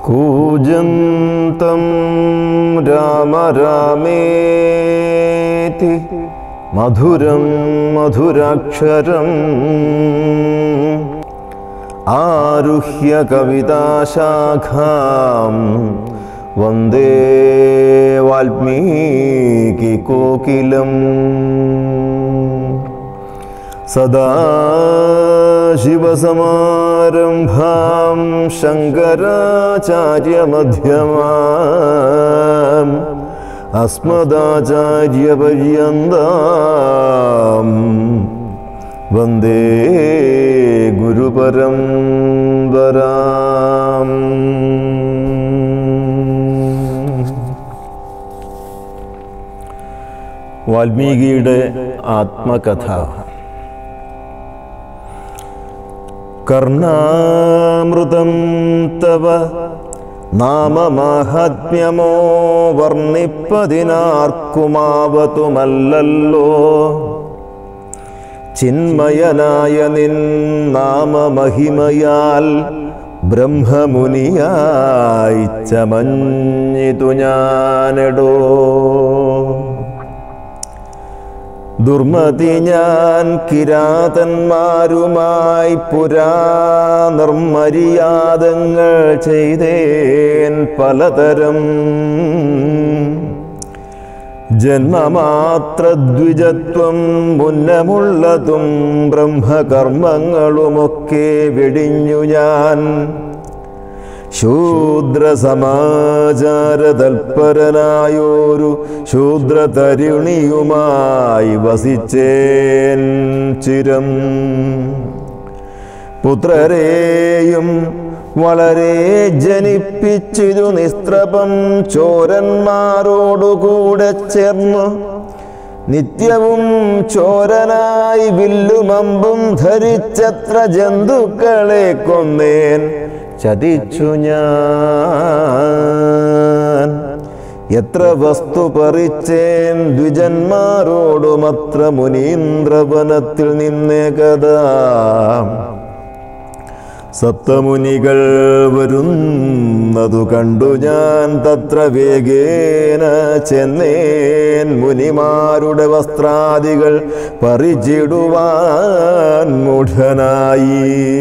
कूजन्तं राम रामेति मधुरं मधुराक्षरम् आरुह्य कविताशाखां वन्दे वाल्मीकिकोकिलम् सदा शिवसमारम्भां शङ्कराचार्यमध्यमाम् अस्मदाचार्यपर्यन्ताम् वन्दे गुरुपरम्पराम् വാൽമീകിയുടെ ആത്മകഥ കർണാമൃതം തവ നാമമാഹാത്മ്യമോ വർണ്ണിപ്പതിനാർക്കുമാവതുമല്ലല്ലോ ചിന്മയനായ നിൻ നാമമഹിമയാൽ ബ്രഹ്മമുനിയായി ചമഞ്ഞിതു ഞാനെടോ ദുർമതി ഞാൻ കിരാതന്മാരുമായി പുരാ നിർമര്യാദങ്ങൾ ചെയ്തേൻ പലതരം ജന്മമാത്രദ്വിജത്വം മുന്നമുള്ളതും ബ്രഹ്മകർമ്മങ്ങളുമൊക്കെ വെടിഞ്ഞു ഞാൻ ശൂദ്രസമാചാരതൽപരനായോരു ശൂദ്രതരുണിയുമായി വസിച്ചേൻ ചിരം പുത്രരെയും വളരെ ജനിപ്പിച്ചിരു നിസ്ത്രപം ചോരന്മാരോടുകൂടെ ചേർന്നു നിത്യവും ചോരനായി വില്ലുമമ്പും ധരിച്ചത്ര ജന്തുക്കളെ കൊന്നേൻ ചതിച്ചു ഞാൻ എത്ര വസ്തു പറിച്ചേൻ ദ്വിജന്മാരോടുമത്ര മുനീന്ദ്രവനത്തിൽ നിന്നേ കഥാ സപ്തമുനികൾ വരുന്നതു കണ്ടു ഞാൻ തത്ര വേഗേന ചെന്നേൻ മുനിമാരുടെ വസ്ത്രാദികൾ പറിച്ചിടുവാൻ മൂഢനായി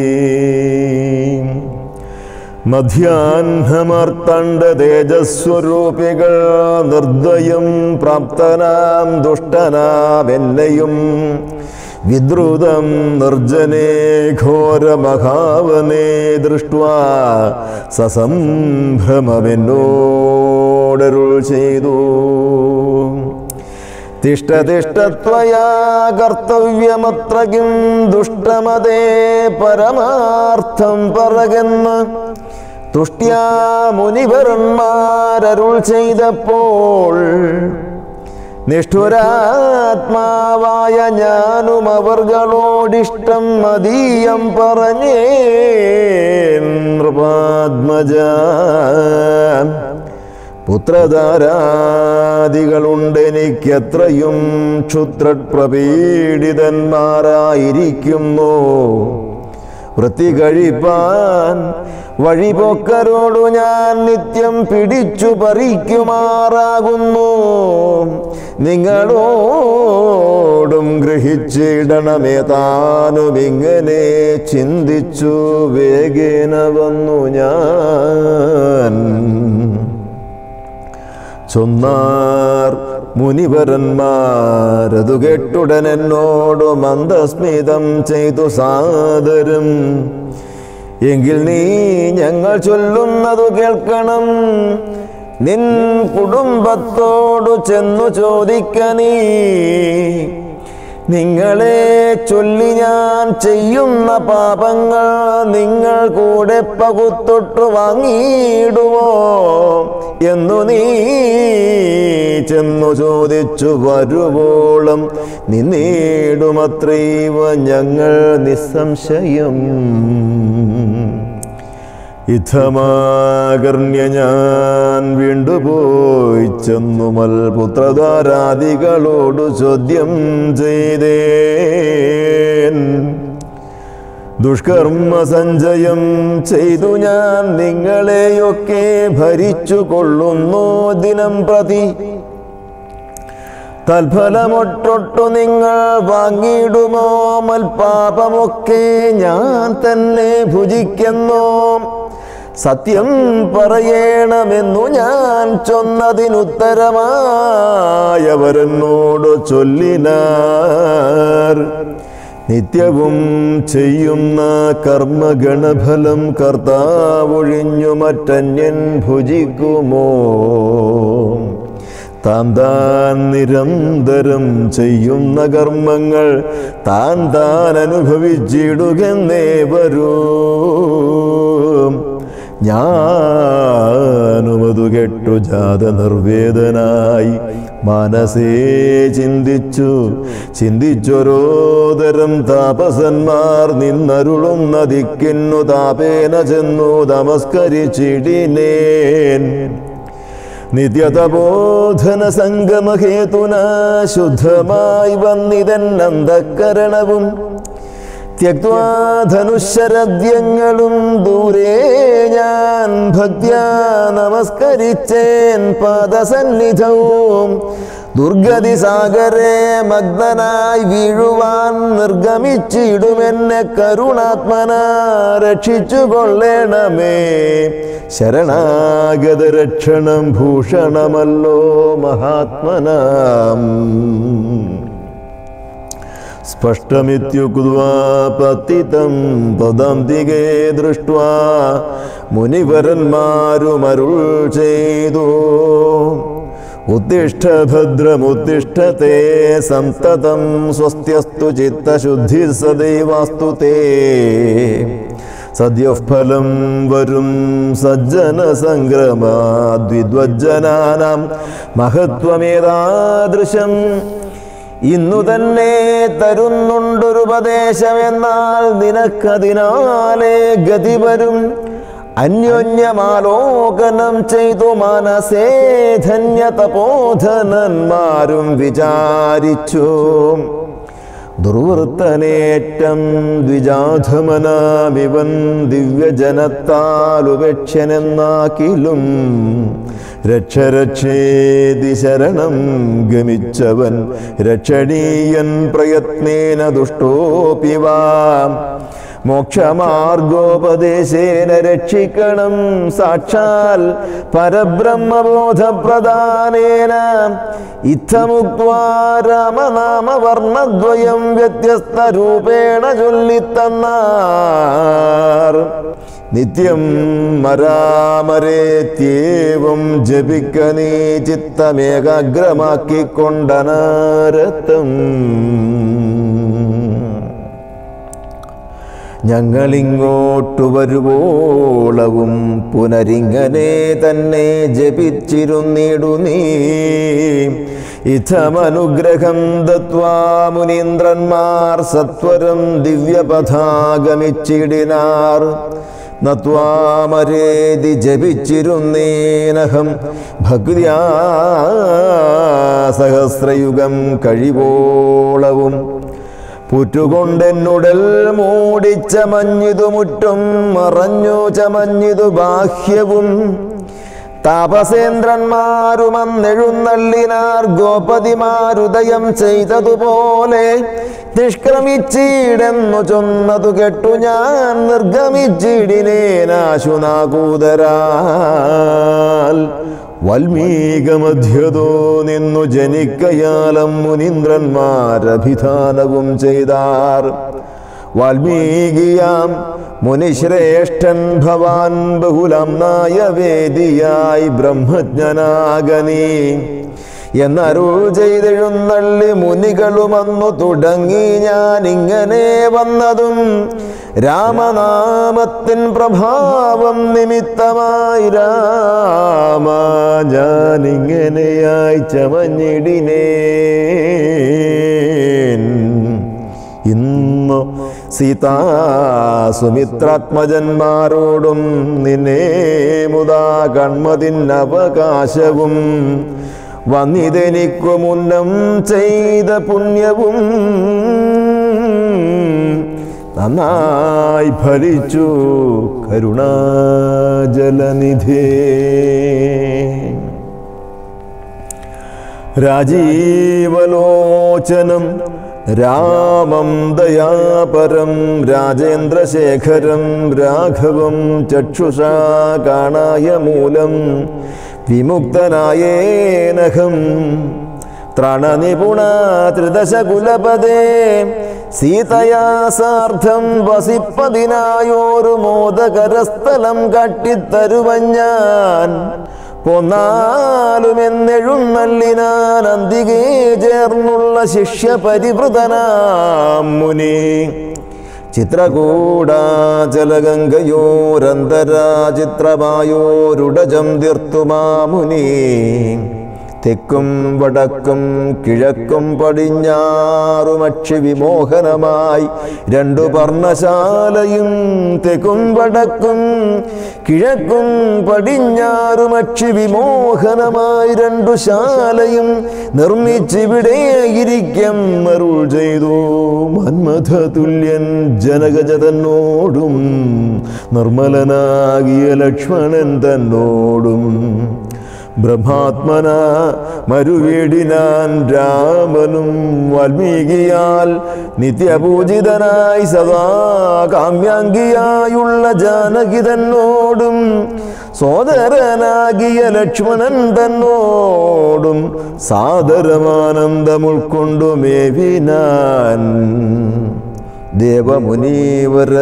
മധ്യാഹ്നമർത്തണ്ട തേജസ്വരൂപികൾ നിർദ്ദയം പ്രാപ്തനാം ദുഷ്ടനാം എന്നെയും വിദ്രുതം നിർജനേ ഘോരമഹാവനെ ദൃഷ്ട്വാ സസംഭ്രമമെന്നോടരുൾ ചെയ്തു തിഷ്ടതിഷ്ടത്വയാ കർത്തവ്യമത്ര കിം ദുഷ്ടമതേ പരമാർത്ഥം പറകെന്ന് തുഷ്ട്യാ മുനിവരന്മാരരുൾ ചെയ്തപ്പോൾ നിഷ്ഠുരാത്മാവായ ഞാനും അവർകളോടിഷ്ടം മതീയം പറഞ്ഞേ നൃപാത്മജ പുത്രധാരാദികളുണ്ടെനിക്കെത്രയും ക്ഷുത്രപ്രപീഡിതന്മാരായിരിക്കുന്നു വൃത്തി കഴിപ്പാൻ വഴിപോക്കരോടു ഞാൻ നിത്യം പിടിച്ചു പറിക്കുമാറാകുന്നു നിങ്ങളോടും ഗ്രഹിച്ചിടണമേ താനും ഇങ്ങനെ ചിന്തിച്ചു വേഗേന വന്നു ഞാൻ ചൊന്നാർ മുനിവരന്മാരതു കേട്ടുടൻ എന്നോട് മന്ദസ്മിതം ചെയ്തു സാദരം എങ്കിൽ നീ ഞങ്ങൾ ചൊല്ലുന്നതു കേൾക്കണം നിൻ കുടുംബത്തോടു ചെന്നു ചോദിക്ക നീ നിങ്ങളെ ചൊല്ലി ഞാൻ ചെയ്യുന്ന പാപങ്ങൾ നിങ്ങൾ കൂടെ പകുത്തൊട്ടു വാങ്ങിയിടുവോ എന്നു നീ ചെന്നു ചോദിച്ചു വരുവോളം നിന്നീടുമത്രൈവ ഞങ്ങൾ നിസ്സംശയം ഇഥമാകർണ്യ ഞാൻ വീണ്ടുപോയി ചെന്നുമൽ പുത്രധാരാദികളോടു ചോദ്യം ചെയ്തേൻ ദുഷ്കർമ്മ സഞ്ചയം ചെയ്തു ഞാൻ നിങ്ങളെയൊക്കെ ഭരിച്ചു കൊള്ളുന്നു ദിനം പ്രതി തൽഫലമൊട്ടൊട്ടു നിങ്ങൾ വാങ്ങിയിടുമോ മൽപാപമൊക്കെ ഞാൻ തന്നെ ഭുജിക്കുന്നു സത്യം പറയണമെന്നു ഞാൻ ചൊന്നതിനുത്തരമായവരെന്നോട് ചൊല്ലിനാർ നിത്യവും ചെയ്യുന്ന കർമ്മഗണഫലം കർത്താവൊഴിഞ്ഞു മറ്റന്യൻ ഭുജിക്കുമോ താൻ താൻ നിരന്തരം ചെയ്യുന്ന കർമ്മങ്ങൾ താൻ താൻ അനുഭവിച്ചിടുകെന്നേ വരൂ ഞാനുമതു കെട്ടു ജാത നിർവേദനായി മനസ്സേ ചിന്തിച്ചു ചിന്തിച്ചൊരോതരം താപസന്മാർ നിന്നരുളുന്ന ദിക്കിന്നു താപേന ചെന്നു നമസ്കരിച്ചിടിനേൻ നിത്യതബോധന സംഗമഹേതുന ശുദ്ധമായി വന്നിതൻ അന്ധക്കരണവും ത്യക്വാധനുശരദ്യങ്ങളും ദൂരെ ഞാൻ ഭക്ത്യാ നമസ്കരിച്ചേൻ പാദസന്നിധവും ദുർഗതി സാഗരെ മഗ്നനായി വീഴുവാൻ നിർഗമിച്ചിടുമെന്നെ കരുണാത്മന രക്ഷിച്ചു കൊള്ളണമേ ശരണാഗത രക്ഷണം ഭൂഷണമല്ലോ മഹാത്മനാം സ്പഷ്ടമിത്യുക്വാ പതിതം പദാന്തികേ ദൃഷ്ട്വാ മുനിവരന്മാരുമരുൾ ചെയ്തു ഉത്തിഷ്ഠ ഭദ്രമുത്തിഷ്ഠത്തെ സന്തതം സ്വസ്ത്യസ്തു ചിത്തശുദ്ധി സദൈവാസ്തു തേ സദ്യഫലം വരും സജ്ജന സംഗ്രമാദ്വിദ്വജ്ജനാനാം മഹത്വമേതാദൃശം ഇന്നു തന്നെ തരുന്നുണ്ടൊരുപദേശമെന്നാൽ നിനക്കതിനാലേ ഗതി വരും അന്യോന്യമാലോകനം ചെയ്തു മനസേ ധന്യതപോധനന്മാരും വിചാരിച്ചു ദുർവൃത്തനേറ്റം ദ്വിജാധമനാമിവൻ ദിവ്യജനത്താലുപേക്ഷനെന്നാക്കിലും രക്ഷരക്ഷേതി ശരണം ഗമിച്ചവൻ രക്ഷണീയൻ പ്രയത്നേന ദുഷ്ടോപിവാം മോക്ഷമാർഗോപദേശേന രക്ഷിക്കണം സാക്ഷാൽ പരബ്രഹ്മബോധപ്രദാനേന ഇത്തമുക്വാ രാമനാമവർണ്ണദ്വയം വ്യത്യസ്ത രൂപേണ ചൊല്ലിത്തന്നാർ നിത്യം മരാമരേത്യേവം ജപിക്ക നീ ചിത്തമേകാഗ്രമാക്കിക്കൊണ്ടനാരത്തം ഞങ്ങളിങ്ങോട്ടു വരുവോളവും പുനരിങ്ങനെ തന്നെ ജപിച്ചിരുന്നിടു നീ ഇഥമനുഗ്രഹം ദത്വാ മുനീന്ദ്രന്മാർ സത്വരം ദിവ്യപഥാഗമിച്ചിടിനാർ നത്വാമരേതി ജപിച്ചിരുന്നേനഹം ഭക്തിയാ സഹസ്രയുഗം കഴിവോളവും പുറ്റുകൊണ്ടെന്നുടൽ മൂടിച്ച മഞ്ഞിതു മുറ്റും മറഞ്ഞു ചമഞ്ഞിതു ബാഹ്യവും താപസേന്ദ്രന്മാരുമന്നെഴുന്നള്ളിനാർ ഗോപതിമാരുദയം ചെയ്തതുപോലെ നിഷ്ക്രമിച്ചിടെന്നു ചൊന്നതു കെട്ടു ഞാൻ നിർഗമിച്ചിടിനേനാശുനാകൂതരാൽ വൽമീകമധ്യതോ നിന്നു ജനിക്കയാലം മുനീന്ദ്രന്മാരഭിധാനവും ചെയ്താർ വാൽമീകിയാം മുനിശ്രേഷ്ഠൻ ഭവാൻ ബഹുലം നായവേദിയായി ബ്രഹ്മജ്ഞനാഗനീ എന്നരുൾ ചെയ്തെഴുന്നള്ളി മുനികളുമന്നു തുടങ്ങി ഞാൻ ഇങ്ങനെ വന്നതും രാമനാമത്തിൻ പ്രഭാവം നിമിത്തമായി രാമ ഞാൻ ഇങ്ങനെയായി ചമഞ്ഞിടിനേൻ ഇന്നു സീതാസുമിത്രാത്മജന്മാരോടും നിന്നെ മുതാ കൺമതിനവകാശവും വന്നിതെനിക്കു മുന്നം ചെയ്ത പുണ്യവും നന്നായി ഫലിച്ചു കരുണാജലനിധേ രാജീവലോചനം രാമം ദയാപരം രാജേന്ദ്രശേഖരം രാഘവം ചക്ഷുഷാ കാണായ മൂലം വിമുക്തനായേനഹം ത്രണനിപുണ ത്രിദശകുലപദേ സീതയാ സാർദ്ധം വസിപ്പതിനായോരു മോദകരസ്ഥലം കാട്ടിത്തരുവഞ്ഞാൻ പൊന്നാലുമെന്നെഴുന്നള്ളിനാൻ അന്തികേ ചേർന്നുള്ള ശിഷ്യ പരിവൃതനാം മുനി ചിത്രകൂടാചലഗംഗയോരന്തരാ ചിത്രമായോരുടജം തീർത്തുമാമുനി തെക്കും വടക്കും കിഴക്കും പടിഞ്ഞാറുമക്ഷി വിമോഹനമായി രണ്ടു പർണശാലയും തെക്കും വടക്കും കിഴക്കും പടിഞ്ഞാറുമക്ഷി വിമോഹനമായി രണ്ടു ശാലയും നിർമ്മിച്ചിവിടെ ഇരിക്കം അരുൾ ചെയ്തു മന്മഥ തുല്യൻ ജനകജ തന്നോടും നിർമ്മലനാകിയ ലക്ഷ്മണൻ തന്നോടും ബ്രഹ്മാത്മന മരുവീടിനാൻ രാമനും വാൽമീകിയാൽ നിത്യപൂജിതനായി സദാ കാമ്യാംഗിയായുള്ള ജാനകി തന്നോടും സോദരനാകിയ ലക്ഷ്മണൻ തന്നോടും സാദരമാനന്ദം ഉൾക്കൊണ്ടുമേവിനാൻ ദേവമുനീവര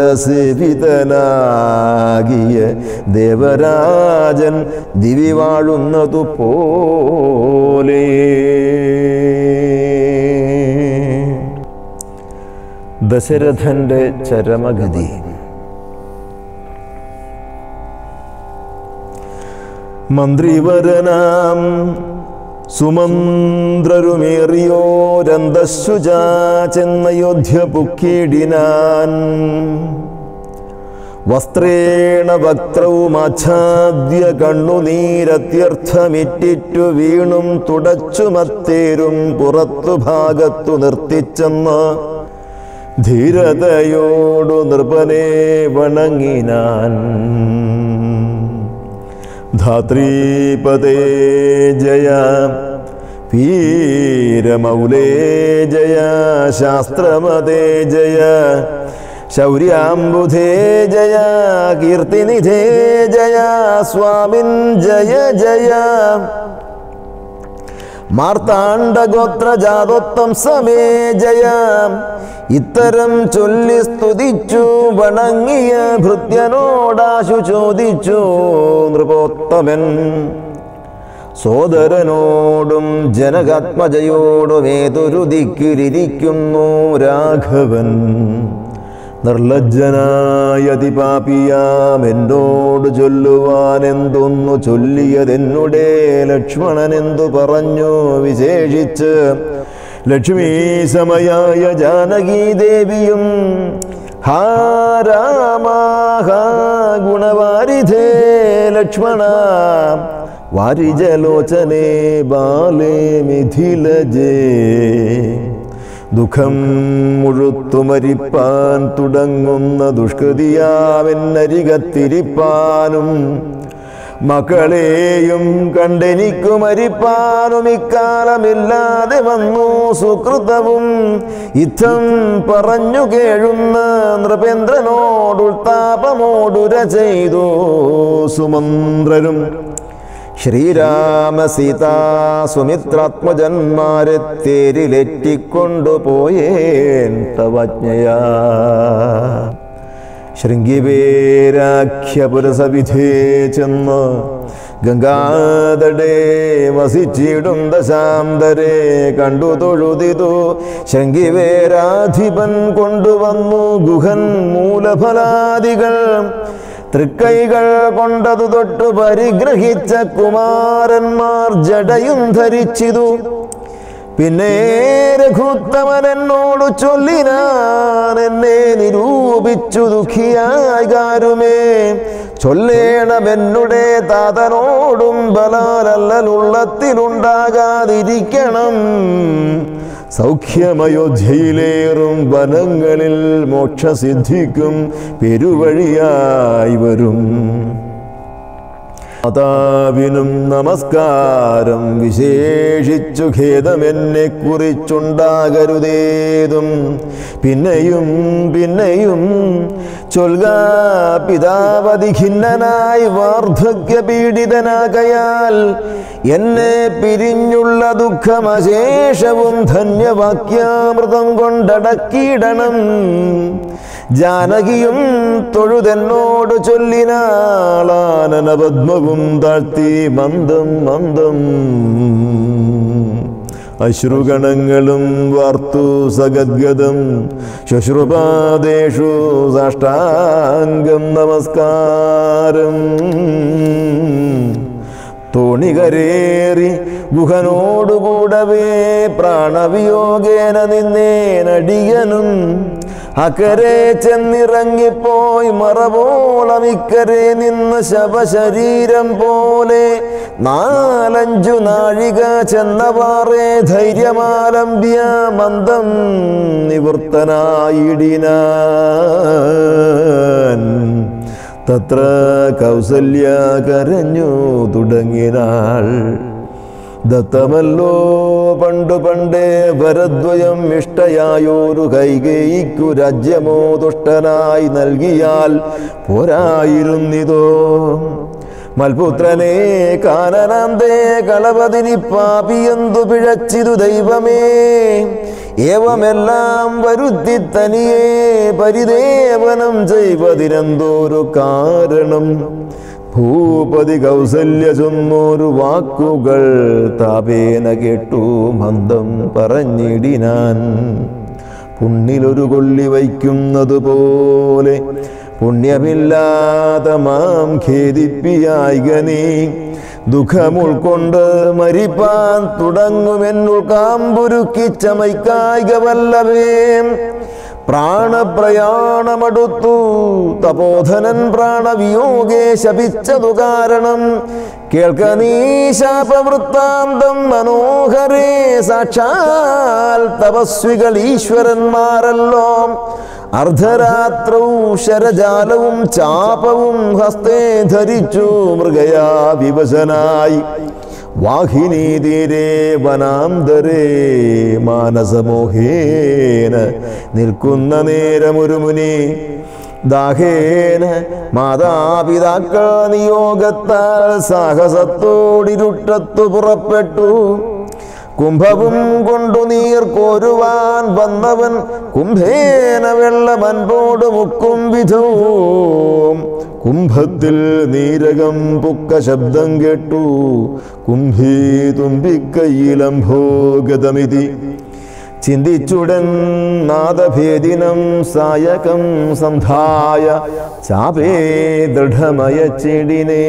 സേവിതനാകിയ ദേവരാജൻ ദിവി വാഴുന്നതു പോലെ ദശരഥന്റെ ചരമഗതി മന്ത്രിവരനാം സുമന്ത്രരുമേറിയോരന്തശുചാ ചെന്നയോധ്യ പുക്കീടിനാൻ വസ്ത്രേണ വക്ത്രവുമാച്ഛാദ്യ കണ്ണുനീരത്യർത്ഥമിറ്റിറ്റു വീണും തുടച്ചുമത്തേരും പുറത്തു ഭാഗത്തു നിർത്തിച്ചെന്ന് ധീരതയോടു നൃപനെ വണങ്ങിനാൻ ധാത്രീപദേ ജയ വീരമൗലേ ജയ ശാസ്ത്രമതേ ജയ ശൗര്യാംബുധേ ജയ കീർത്തിനിധേ ജയ സ്വാമിൻ ജയ ജയ മാർത്താണ്ഡഗോത്രജാതോത്വം സമേ ജയ ഇത്തരം ചൊല്ലി സ്തുതിച്ചു വണങ്ങിയ ഭൃത്യനോടാശു ചോദിച്ചു നൃപോത്തമൻ സോദരനോടും ജനകാത്മജയോടും ഏതൊരു ദിക്കിലിരിക്കുന്നു രാഘവൻ നിർലജ്ജനായ അതിപാപിയാം എന്നോട് ചൊല്ലുവാൻ എന്തൊന്നു ചൊല്ലിയതെന്നുടെ ലക്ഷ്മണൻ എന്തു പറഞ്ഞു വിശേഷിച്ച് ലക്ഷ്മീ സമയായ ജാനകീ ദേവിയും ഹാ രാമ ഹാ ഗുണവാരിധേ ലക്ഷ്മണ വാരിജലോചനേ ബാലേ മിഥിലജേ ദുഃഖം മുഴുത്തുമരിപ്പാൻ തുടങ്ങുന്ന ദുഷ്കൃതിയാവെന്നരികത്തിരിപ്പാനും മക്കളെയും കണ്ടെനിക്കു മരിപ്പാനും ഇക്കാലമില്ലാതെ വന്നു സുകൃതവും ഇത്തം പറഞ്ഞു കേഴുന്ന നൃപേന്ദ്രനോടുൾത്താപമോടുര ചെയ്തു സുമന്ത്രരും ശ്രീരാമ സീതാ സുമിത്രാത്മജന്മാരെ തേരിലെറ്റിക്കൊണ്ടുപോയേൻ തവജ്ഞയാ ശൃംഗിവേരാഖ്യപുരസവിധേ ചെന്ന് ഗംഗാതടേ വസിച്ചിടും ദശാന്തരെ കണ്ടു തൊഴുതിതു ശൃംഗിവേരാധിപൻ കൊണ്ടുവന്നു ഗുഹൻ മൂലഫലാദികൾ തൃക്കൈകൾ കൊണ്ടതു തൊട്ടു പരിഗ്രഹിച്ച കുമാരന്മാർ ജടയും ധരിച്ചിതു പിന്നെ രഘുത്തമൻ എന്നോട് ചൊല്ലിനാൻ എന്നെ നിരൂപിച്ചു ദുഃഖിയായി കാരുമേ ചൊല്ലേണമെന്നുടെ താതനോടും ബലാലല്ലുള്ളത്തിലുണ്ടാകാതിരിക്കണം സൗഖ്യമയോധ്യയിലേറും വനങ്ങളിൽ മോക്ഷസിദ്ധിക്കും പെരുവഴിയായി വരും മാതാവിനും നമസ്കാരം വിശേഷിച്ചു ഖേദമെന്നെ കുറിച്ചുണ്ടാകരുതേതും പിന്നെയും പിന്നെയും ചൊൽക പിതാവതി ഖിന്നനായി വാർദ്ധക്യ പീഡിതനാകയാൽ എന്നെ പിരിഞ്ഞുള്ള ദുഃഖമശേഷവും ധന്യവാക്യാമൃതം കൊണ്ടടക്കിയിടണം ജാനകിയും തൊഴുതെന്നോട് ചൊല്ലിനാളാനന പത്മവും താഴ്ത്തി മന്ദം മന്ദം അശ്രുഗണങ്ങളും വാർത്തു സഗദ്ഗതം ശുശ്രുപാദേഷു സാഷ്ടാംഗം നമസ്കാരം തോണികരേറി ഗുഹനോടുകൂടവേ പ്രാണവിയോഗേന നിന്നേനടിയനും അക്കരെ ചെന്നിറങ്ങിപ്പോയി മറവോളം ഇക്കരെ നിന്ന് ശവശരീരം പോലെ നാലഞ്ചു നാഴിക ചെന്നവാറേ ധൈര്യമാലംബ്യ മന്ദം നിവൃത്തനായിടിനാൻ തത്ര കൗസല്യ കരഞ്ഞു തുടങ്ങിനാൾ ദത്തമല്ലോ പണ്ടു പണ്ടേ വരദ്വയം ഇഷ്ടയായോരു കൈകേയിക്കു രാജ്യമോ ദുഷ്ടനായി നൽകിയാൽ പോരായിരുന്നിതോ മൽപുത്രനെ കാനനാന്തേ കളപതിനി പാപിയെന്തു പിഴച്ചിതു ദൈവമേ ഏവമെല്ലാം വരുത്തി തനിയെ പരിദേവനം ചെയ്വതിനെന്തോരു കാരണം ഭൂപതി കൗസല്യ ചൊന്നോരു വാക്കുകൾ താപേന കേട്ടു മന്ദം പറഞ്ഞിടിനാൻ പുണ്ണിലൊരു കൊള്ളി വയ്ക്കുന്നത് പോലെ പുണ്യമില്ലാത്ത മാം ഖേദിപ്പിയായികനീ ദുഃഖമുൾക്കൊണ്ട് മരിപ്പാൻ തുടങ്ങുമെന്നുൾ കാമ്പുരുക്കി ചമയ്ക്കായിക വല്ലവേ പ്രാണപ്രയാണമടുത്തു തപോധനൻ പ്രാണവിയോഗേ ശപിച്ചതു കാരണം കേൾക്ക നീ ശാപവൃത്താന്തം മനോഹരേ സാക്ഷാൽ തപസ്വികൾ ഈശ്വരന്മാരല്ലോ അർദ്ധരാത്രവും ശരജാലവും ചാപവും ഹസ്തേ ധരിച്ചു മൃഗയാ വിവശനായി വാഹിനി തീരെ വനാന്തരേ മാനസമോഹേന നിൽക്കുന്ന നേരമൊരു മുനി ദാഹേന മാതാപിതാക്കൾ നിയോഗത്താൽ സാഹസത്തോടിരുട്ടത്തു പുറപ്പെട്ടു കുംഭവും കൊണ്ടു നീർ കോരുവാൻ വന്നവൻ കുംഭേന വെള്ളമൻപോട് മുക്കും വിധവും കുംഭത്തിൽ നീരകം പുക്ക ശബ്ദം കേട്ടു കുംഭീ തുമ്പിക്കൈയിലംഭോഗതമിതി ചിന്തിച്ചുടൻ നാദഭേദിനം സായകം സന്ധായ ചാപേ ദൃഢമയ ചെടിനേ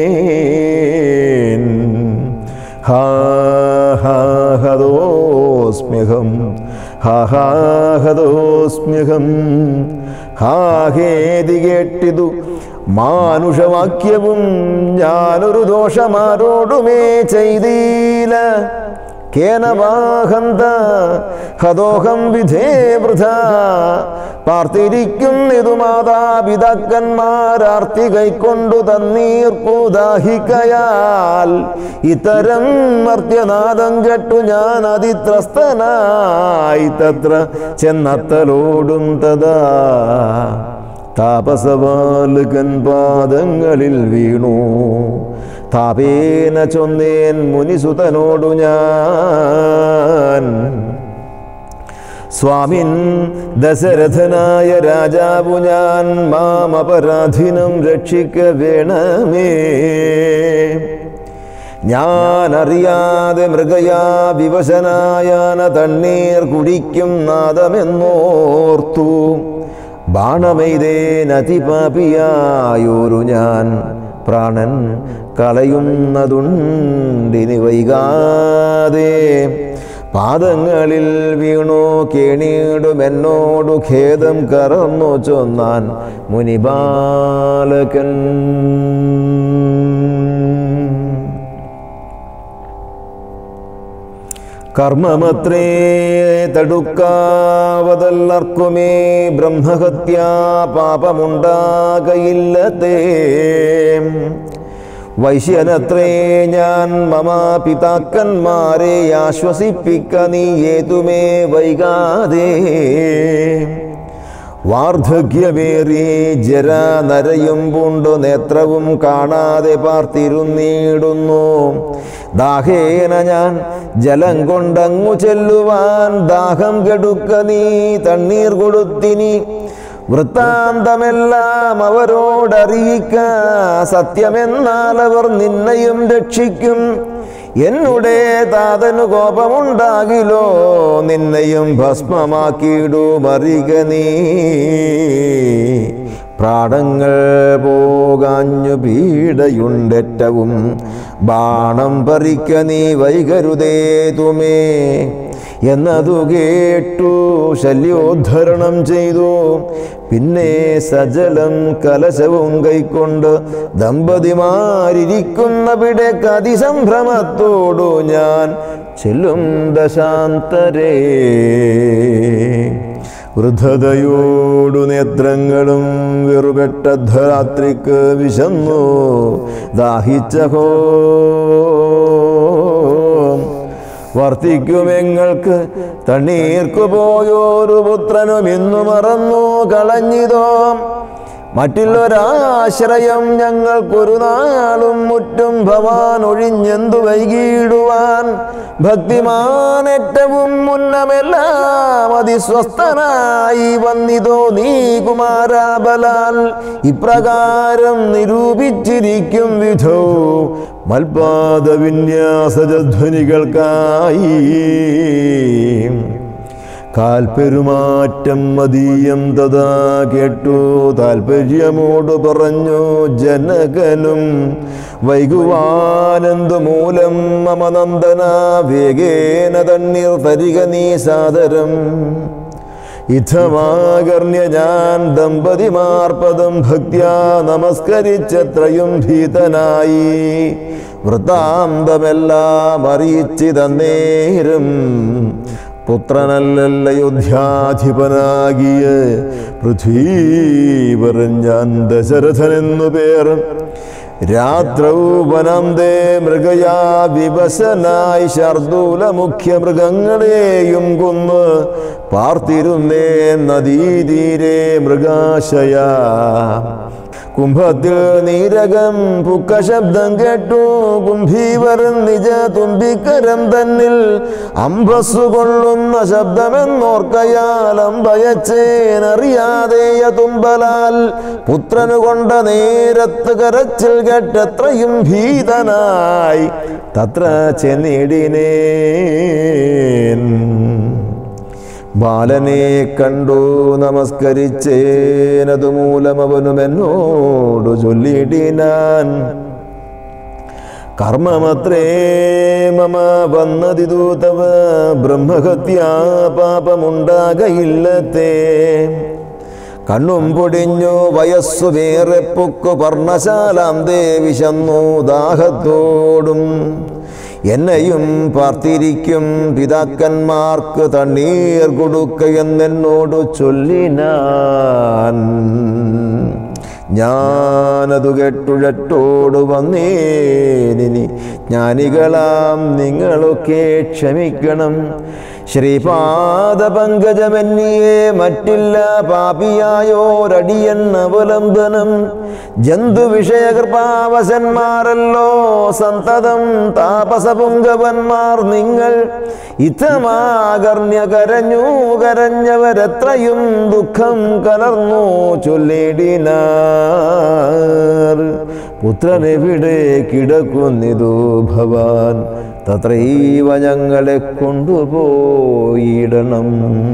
ഹാ ഹാ ഹതോസ്മ്യഹം ഹാ ഹാ ഹതോസ്മ്യഹം ഹാ ഹേതി കേട്ടിതു മാനുഷവാക്യവും ഞാനൊരു ദോഷമാരോടുമേ ചെയ്തീല കേനവാഹന്ത ഹതോഹം വിധേ വൃഥ പാർത്തിരിക്കും ഇതു മാതാപിതാക്കന്മാരാർത്തി കൈക്കൊണ്ടു തന്നീർപ്പു ദാഹിക്കയാൽ ഇത്തരം മർത്യനാദം കെട്ടു ഞാൻ അതിത്രസ്തനായി തത്ര ചെന്നത്തലോടും തഥാ താപസവാലുകൻ പാദങ്ങളിൽ വീണു താപേന ചൊന്നേൻ മുനിസുതനോടു ഞാൻ സ്വാമിൻ ദശരഥനായ രാജാവു ഞാൻ മാം അപരാധിനം രക്ഷിക്ക വേണമേ ഞാൻ അറിയാതെ മൃഗയാ വിവശനായാന തണ്ണീർ കുടിക്കും നാദമെന്നോർത്തു ബാണമെയ്തേനതിപാപിയായൊരു ഞാൻ പ്രാണൻ കളയുന്നതുണ്ടിനി വൈകാതെ പാദങ്ങളിൽ വീണു കേണീടും എന്നോടു ഖേദം കറന്നു ചൊന്നാൻ മുനിബാലകൻ കർമ്മമത്രേ തടുക്കാവതല്ലർക്കുമേ ബ്രഹ്മഹത്യാ പാപമുണ്ടാകയില്ലതേ വൈശ്യനത്രേ ഞാൻ മമ പിതാക്കന്മാരെ ആശ്വസിപ്പിക്ക നീ ഏതുമേ വൈകാതെ വാർദ്ധക്യമേറി ജര നരയും പൂണ്ടു നേത്രവും കാണാതെ പാർത്തിരുന്നിടുന്നു ദാഹേന ഞാൻ ജലം കൊണ്ടങ്ങു ചെല്ലുവാൻ ദാഹം കെടുക്ക നീ തണ്ണീർ കൊടുത്തിനി വൃത്താന്തമെല്ലാം അവരോടറിയിക്ക സത്യമെന്നാൽ അവർ നിന്നെയും രക്ഷിക്കും എന്നുടെ താതനു കോപമുണ്ടാകിലോ നിന്നെയും ഭസ്മമാക്കിയിടുമറിക നീ പ്രാണങ്ങൾ പോകാഞ്ഞു പീഡയുണ്ടെറ്റവും ബാണം പറിക്ക നീ വൈകരുതേ തുമേ എന്നതു കേട്ടു ശല്യോദ്ധരണം ചെയ്തു പിന്നെ സജലം കലശവും കൈക്കൊണ്ട് ദമ്പതിമാരിയ്ക്കുന്ന പിടക്ക് അതിസംഭ്രമത്തോടു ഞാൻ ചെല്ലും ദശാന്തരേ വൃദ്ധതയോടു നേത്രങ്ങളും വെറുപെട്ട ധാത്രിക്ക് വിശന്നു ദാഹിച്ചഹോ വർത്തിക്കുമെങ്ങൾക്ക് തണ്ണീർക്കു പോയോരു പുത്രനും ഇന്നു മറന്നു കളഞ്ഞിതോ മറ്റുള്ളൊരാശ്രയം ഞങ്ങൾക്കൊരു നാളും മുറ്റും ഭവാൻ ഒഴിഞ്ഞെന്തു വൈകിടുവാൻ ഭക്തിമാനേറ്റവും മുന്നമെല്ലാം അതിസ്വസ്ഥനായി വന്നിതോ നീ കുമാരാബലാൽ ഇപ്രകാരം നിരൂപിച്ചിരിക്കും വിധോ മൽപാദ വിന്യാസധ്വനികൾക്കായി കാൽപ്പെരുമാറ്റം മതീയം തഥാ കേട്ടു താൽപര്യമോട് പറഞ്ഞു ജനകനും വൈകുവാനന്ദു മൂലം മമനന്ദന വേഗേന തണ്ണീർ തരിക നീ സാദരം ഇഥമാകർണ്യ ഞാൻ ദമ്പതിമാർപ്പദം ഭക്ത്യാ നമസ്കരിച്ചത്രയും ഭീതനായി വൃത്താന്തമെല്ലാം അറിയിച്ചിതന്നേരം പുത്രനല്ലയോധ്യാധിപനാകിയ പൃഥ്വീവരൻ ഞാൻ ദശരഥനെന്നു പേർ രാത്രൗപനന്തേ മൃഗയാ വിവശനായി ശർദൂല മുഖ്യ മൃഗങ്ങളെയും കൊന്ന് പാർത്തിരുന്നേ നദീതീരെ മൃഗാശയ കുംഭത്തിൽ നീരകം പുക്ക ശബ്ദം കേട്ടു കുംഭീവരൻ നിജ തുമ്പിക്കരം തന്നിൽ അമ്പസ്സു കൊള്ളുന്ന ശബ്ദമെന്നോർക്കയാൽ അമ്പയച്ചേനറിയാതെയ തുമ്പലാൽ പുത്രനു കൊണ്ട നേരത്ത് കരച്ചിൽ കേട്ടെത്രയും ഭീതനായി തത്ര ചെന്നിടിനേൻ ബാലനെ കണ്ടു നമസ്കരിച്ചേനതു മൂലം അവനും എന്നോടു ചൊല്ലിടിനാൻ കർമ്മമത്രേ മമ വന്നതിതു തവ ബ്രഹ്മഹത്യാ പാപമുണ്ടാകയില്ലത്തേ കണ്ണും പൊടിഞ്ഞു വയസ്സു വേറെ പൊക്കു പർണശാലാം ദേവിശന്നു ദാഹത്തോടും എന്നെയും പാർത്തിരിക്കും പിതാക്കന്മാർക്ക് തണ്ണീർ കൊടുക്കയെന്നെന്നോട് ചൊല്ലിനാൻ ഞാനതു കെട്ടുഴട്ടോട് വന്നേനിനി ജ്ഞാനികളാം നിങ്ങളൊക്കെ ക്ഷമിക്കണം ശ്രീപാദ പങ്കജമന്യേ മറ്റില്ല പാപിയായോരടിയൻ അവലംബനം ജന്തു വിഷയകൃപാവശന്മാരല്ലോ സന്തതം താപസപുങ്കവന്മാർ നിങ്ങൾ ഇത്തമാകർണ്യ കരഞ്ഞു കരഞ്ഞവരെത്രയും ദുഃഖം കലർന്നു ചൊല്ലിടിനാർ പുത്രനെവിടെ കിടക്കുന്നിതു ഭവാൻ തത്രൈവ ഞങ്ങളെ കൊണ്ടുപോയിടണം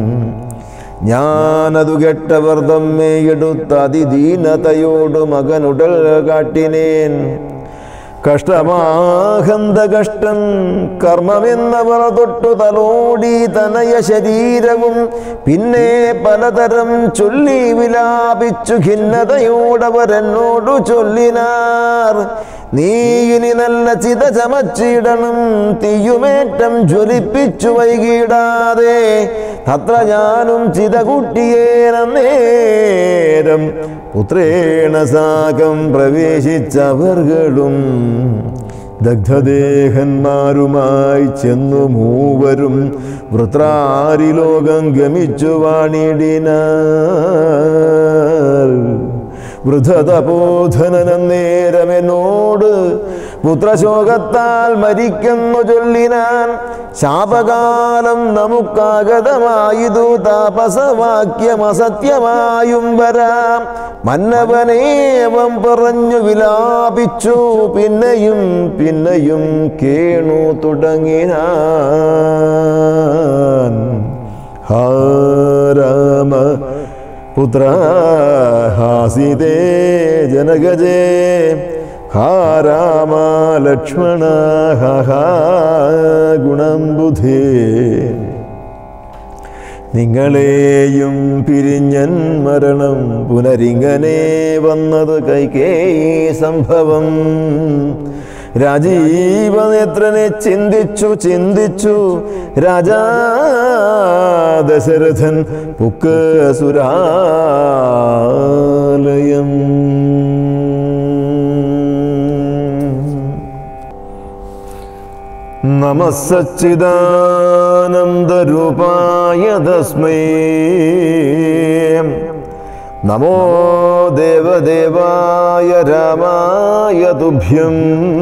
ഞാനതു കെട്ടവർ തമ്മെ എടുത്ത അതിദീനതയോട് മകനുടൽ കാട്ടിനേൻ കഷ്ടമാഹന്ത കഷ്ടം കർമ്മമെന്നവർ തൊട്ടു തലോടി തനയ ശരീരവും പിന്നെ പലതരം ചൊല്ലി വിലാപിച്ചു ഖിന്നതയോടവരെന്നോടു ചൊല്ലിനാർ നീ ഇനി നല്ല ചിത ചമച്ചിടണം തീയുമേറ്റം ജ്വലിപ്പിച്ചു വൈകിടാതെ അത്ര ഞാനും ചിത കുട്ടിയേനേരം പുത്രേണ സാകം പ്രവേശിച്ചവർകളും ദഗ്ധദേഹന്മാരുമായി ചെന്നു മൂവരും വൃത്രാരി ലോകം ഗമിച്ചു വാണിടിനാർ വൃദ്ധതപോധനന്നേരമെന്നോട് പുത്രശോകത്താൽ മരിക്കുന്നു ചൊല്ലിനാൻ ശാപകാലം നമുക്കാഗതമായതു താപസവാക്യം അസത്യമായും വരാം മന്നവനേവം പറഞ്ഞു വിലാപിച്ചു പിന്നെയും പിന്നെയും കേണു തുടങ്ങിനാൻ ഹാ രാമ പുത്ര ഹാസിതേ ജനകജേ ഹാ രാമ ലക്ഷ്മണ ഹാ ഹാ ഗുണം ബുധേ നിങ്ങളെയും പിരിഞ്ഞൻ മരണം പുനരിങ്ങനെ വന്നത് കൈകേയി സംഭവം രാജീവനേത്രനെ ചിന്തിച്ചു ചിന്തിച്ചു രാജാ ദശരഥൻ പുക്ക് സുരാലയം നമസച്ചിദാനന്ദരൂപായ തസ്മൈ നമോ ദേവദേവായ രാമായ തുഭ്യം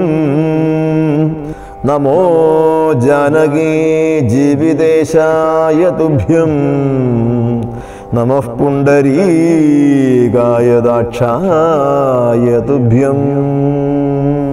നമോ ജാനകീ ജീവിതേശായ തുഭ്യം നമഃ പുണ്ടരീകായ ദാക്ഷായ തുഭ്യം